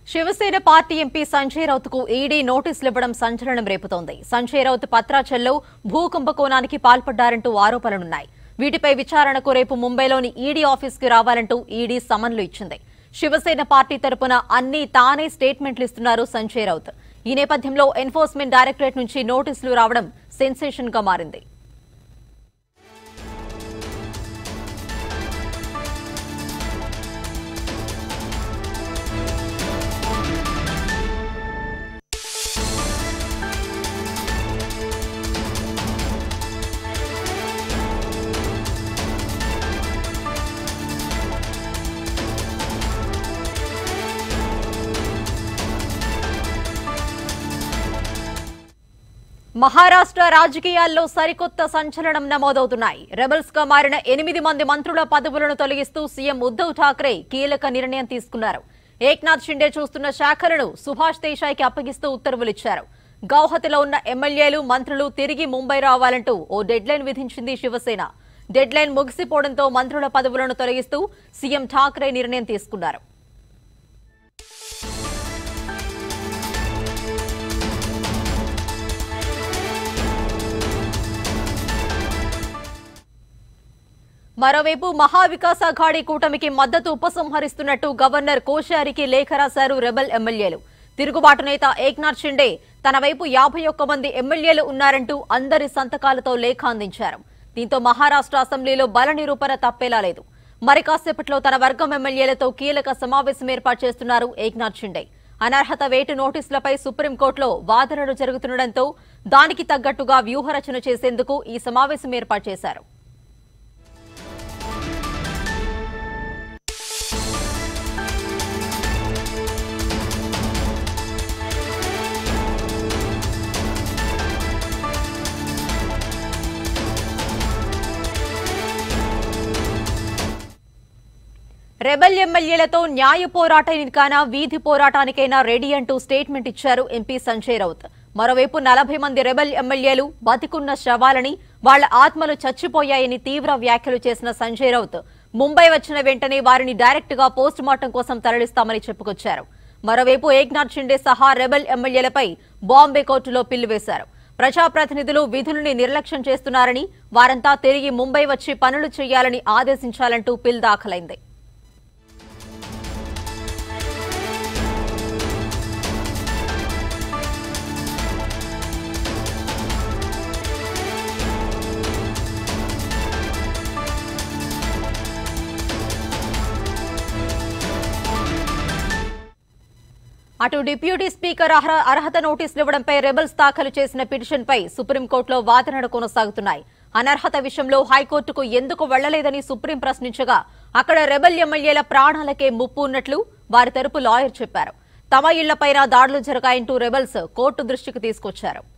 Shiv Sena party MP Sanjay Raut కు ED నోటీసులు ఇవ్వడం సంచలనం రేపుతోంది సంజయ్ రౌత్ పత్రాచల్లో భూ కుంభకోణానికి పాల్పడ్డారంటూ ఆరోపణలున్నాయి వీటిపై విచారణకు రేపు ముంబైలోని ఈడీ ఆఫీస్కి రావాలంటూ ఈడీ సమన్లు ఇచ్చింది శివసేన పార్టీ తరపున అన్ని తానే స్టేట్మెంట్లు ఇస్తున్నారు సంజయ్ రౌత్ ఈ నేపథ్యంలో ఎన్ఫోర్స్మెంట్ డైరెక్టరేట్ నుంచి నోటీసులు రావడం సెన్సేషన్ గా మారింది మహారాష్ట్ర రాజకీయాల్లో సరికొత్త సంచలనం నమోదవుతున్నాయి రెబల్స్ గా మారిన ఎనిమిది మంది మంత్రుల పదవులను తొలగిస్తూ సీఎం ఉద్దవ్ ఠాక్రే కీలక నిర్ణయం తీసుకున్నారు ఏక్నాథ్ షిండే చూస్తున్న శాఖలను సుభాష్ దేశాయ్కి అప్పగిస్తూ ఉత్తర్వులిచ్చారు గౌహతిలో ఉన్న ఎమ్మెల్యేలు మంత్రులు తిరిగి ముంబై రావాలంటూ ఓ డెడ్లైన్ విధించింది శివసేన డెడ్లైన్ ముగిసిపోవడంతో మంత్రుల పదవులను తొలగిస్తూ సీఎం ఠాక్రే నిర్ణయం తీసుకున్నారు మరోవైపు మహావికాస్ అఘాడీ కూటమికి మద్దతు ఉపసంహరిస్తున్నట్టు గవర్నర్ కోశ్యారికి లేఖ రాశారు రెబల్ ఎమ్మెల్యేలు తిరుగుబాటు నేత ఏక్నాథ్ షిండే తన వైపు యాభై ఒక్క మంది ఎమ్మెల్యేలు ఉన్నారంటూ అందరి సంతకాలతో లేఖ అందించారు దీంతో మహారాష్ట్ర అసెంబ్లీలో బల నిరూపణ తప్పేలా లేదు మరి కాసేపట్లో తన వర్గం ఎమ్మెల్యేలతో కీలక సమావేశం ఏర్పాటు చేస్తున్నారు ఏక్నాథ్ షిండే అనర్హత వేటు నోటీసులపై సుప్రీంకోర్టులో వాదనలు జరుగుతుండటంతో దానికి తగ్గట్టుగా వ్యూహరచన చేసేందుకు ఈ సమావేశం ఏర్పాటు చేశారు రెబల్ ఎమ్మెల్యేలతో న్యాయ పోరాటానికైనా వీధి పోరాటానికైనా రెడీ అంటూ స్టేట్మెంట్ ఇచ్చారు ఎంపీ సంజయ్ రౌత్ మరోవైపు నలభై మంది రెబల్ ఎమ్మెల్యేలు బతికున్న శవాలని వాళ్ల ఆత్మలు చచ్చిపోయాయని తీవ్ర వ్యాఖ్యలు చేసిన సంజయ్ రౌత్ ముంబై వచ్చిన వెంటనే వారిని డైరెక్ట్ గా పోస్ట్ మార్టం కోసం తరలిస్తామని చెప్పుకొచ్చారు మరోవైపు ఏక్నాథ్ షిండే సహా రెబల్ ఎమ్మెల్యేలపై బాంబే కోర్టులో పిల్లు వేశారు ప్రజాప్రతినిధులు విధులని నిర్లక్ష్యం చేస్తున్నారని వారంతా తిరిగి ముంబై వచ్చి పనులు చేయాలని ఆదేశించాలంటూ పిల్ దాఖలైంది అటు డిప్యూటీ స్పీకర్ అర్హ- అర్హత నోటీసులు ఇవ్వడంపై రెబల్స్ దాఖలు చేసిన పిటిషన్పై సుప్రీంకోర్టులో వాదనలు కొనసాగుతున్నాయి అనర్హత విషయంలో హైకోర్టుకు ఎందుకు వెళ్లలేదని సుప్రీం ప్రశ్నించగా అక్కడ రెబల్ ఎమ్మెల్యేల ప్రాణాలకే ముప్పు ఉన్నట్లు వారి తరపు లాయర్ చెప్పారు తమ ఇళ్లపైన దాడులు జరగాయంటూ రెబల్స్ కోర్టు దృష్టికి తీసుకొచ్చారు